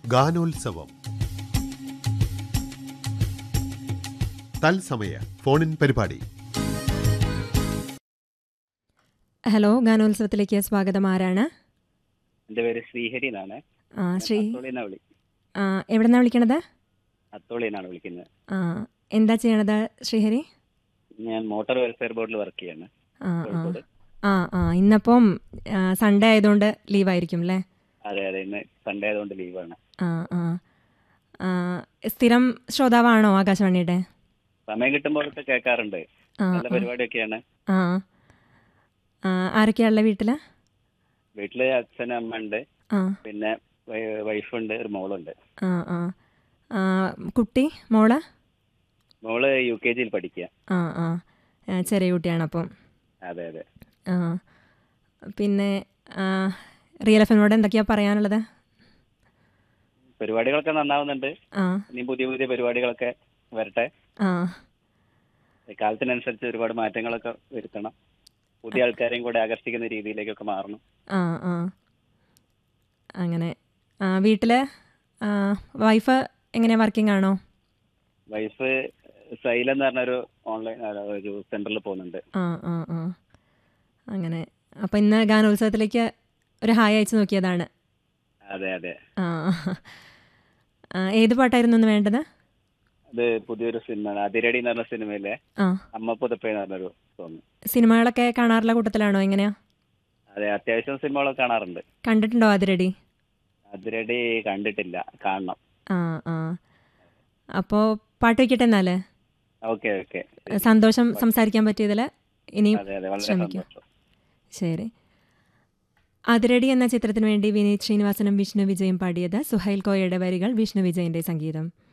ഗാനോത്സവം തത്സമയ ഫോണിൻ പരിപാടി ഹലോ ഗാനോത്സവത്തിലേക്ക് സ്വാഗതം ആരാണ് എൻ്റെ പേര് ശ്രീഹരി എന്നാണ് ആ ശ്രീ അത്തോളിന്നാ വിളി ആ എവിടെന്നാണ് വിളിക്കണത് അത്തോളിന്നാണ് വിളിക്കുന്നത് ആ എന്താ ചെയ്യണത് ശ്രീഹരി ഞാൻ മോട്ടോർ വെൽഫെയർ ബോർഡിൽ വർക്ക് ചെയ്യാണ് ആ ആ കോഴിക്കോട് ആ ആ ഇന്നപ്പം സൺഡേ ആയതുകൊണ്ട് ലീവായിരിക്കും അല്ലേ അതെ അതെ ഇന്ന് സൺഡേ ആയതുകൊണ്ട് ലീവാണ് ആ ആ ആ, സ്ഥിരം ശ്രോതാവാണോ ആകാശവാണിയുടെ സമയം കിട്ടുമ്പോഴൊക്കെ കേൾക്കാറുണ്ട് ആ നല്ല പരിപാടിയൊക്കെയാണ് ആ ആ ആരൊക്കെയാണുള്ള വീട്ടിൽ വീട്ടില് അച്ഛൻ അമ്മ ഉണ്ട് ആ പിന്നെ വൈ- വൈഫുണ്ട് ഒരു മോളുണ്ട് ആ ആ ആ, കുട്ടി മോള് മോള് യു കെ ജിയിൽ പഠിക്കുക ആ ആ ആ, ചെറിയ കുട്ടിയാണ് അപ്പം അതെ അതെ ആ പിന്നെ ആ, റിയൽ എഫിനോട് എന്തൊക്കെയാ പറയാനുള്ളത് പരിപാടികളൊക്കെ നന്നാവുന്നുണ്ട് ആ ഇനി പുതിയ പുതിയ പരിപാടികളൊക്കെ വരട്ടെ ആ കാലത്തിനനുസരിച്ച് ഒരുപാട് മാറ്റങ്ങളൊക്കെ വരുത്തണം പുതിയ ആൾക്കാരെയും കൂടെ ആകർഷിക്കുന്ന രീതിയിലേക്കൊക്കെ മാറണം ആ ആ അങ്ങനെ ആ വീട്ടിൽ വൈഫ് എങ്ങനെ വർക്കിംഗ് ആണോ വൈഫ് സൈൽ എന്ന് പറഞ്ഞൊരു ഓൺലൈൻ ഒരു സെന്ററിൽ പോകുന്നുണ്ട് ആ ആ ആ അങ്ങനെ അപ്പം ഇന്ന് ഗാനോത്സവത്തിലേക്ക് ഒരു ഹായ് അയച്ചു നോക്കിയതാണ് അതെ അതെ ആ ആ, ഏത് പാട്ടായിരുന്നു ഇന്ന് വേണ്ടത് അത് പുതിയൊരു സിനിമ അതിരടി എന്ന് പറഞ്ഞ സിനിമയിലെ ആ അമ്മ പുതപ്പ എന്ന് പറഞ്ഞൊരു സോങ് സിനിമകളൊക്കെ കാണാറുള്ള കൂട്ടത്തിലാണോ എങ്ങനെയാ അതെ അത്യാവശ്യം സിനിമകളൊക്കെ കാണാറുണ്ട് കണ്ടിട്ടുണ്ടോ അതിരടി അതിരടി കണ്ടിട്ടില്ല കാണണം ആ ആ അപ്പോൾ പാട്ട് വയ്ക്കട്ടെ എന്നാല് ഓക്കെ ഓക്കെ സന്തോഷം സംസാരിക്കാൻ പറ്റിയതിൽ ഇനിയും അതെ അതെ വളരെ ശ്രമിക്കാം. സന്തോഷം ശരി അതിരടി എന്ന ചിത്രത്തിന് വേണ്ടി വിനീത് ശ്രീനിവാസനും വിഷ്ണു വിജയും പാടിയത് സുഹൈൽ കോയയുടെ വരികൾ വിഷ്ണു വിജയന്റെ സംഗീതം